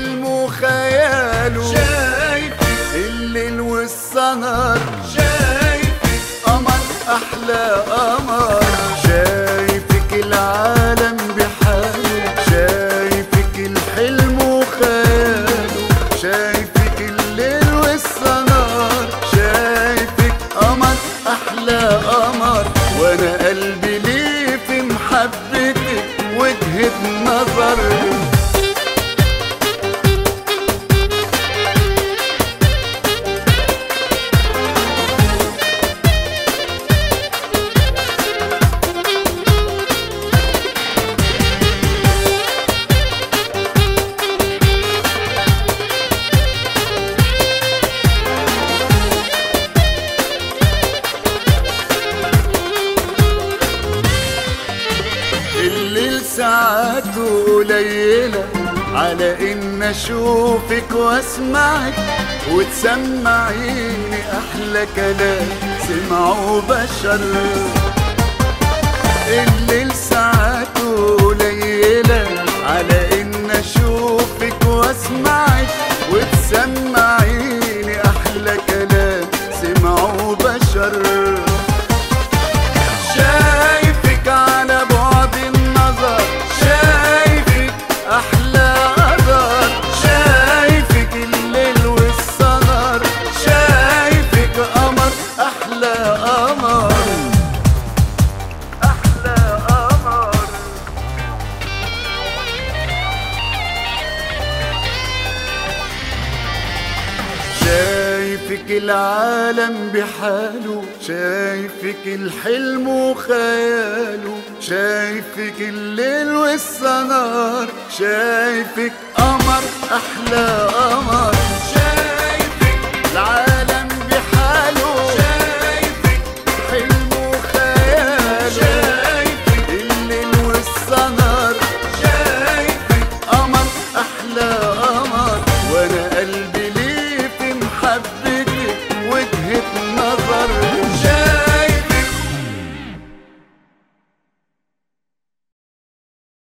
الحلم وخياله شايفك الليل والسهر شايفك قمر احلى قمر شايفك العالم بحاله شايفك الحلم وخياله شايفك الليل والسهر شايفك قمر احلى قمر وانا قلبي ليه في محبتك وجهة نظر الليل ساعاته قليلة على إن أشوفك وأسمعك وتسمعيني أحلى كلام سمعه بشر الليل ساعاته قليلة على إن أشوفك وأسمعك وتسمعيني أحلى كلام سمعه بشر شايفك على بعد النظر شايفك احلى قدر شايفك الليل والسهر شايفك قمر احلى قمر احلى قمر شايفك العالم بحاله شايفك الحلم وخياله شايفك الليل والسهر شايفك قمر احلى قمر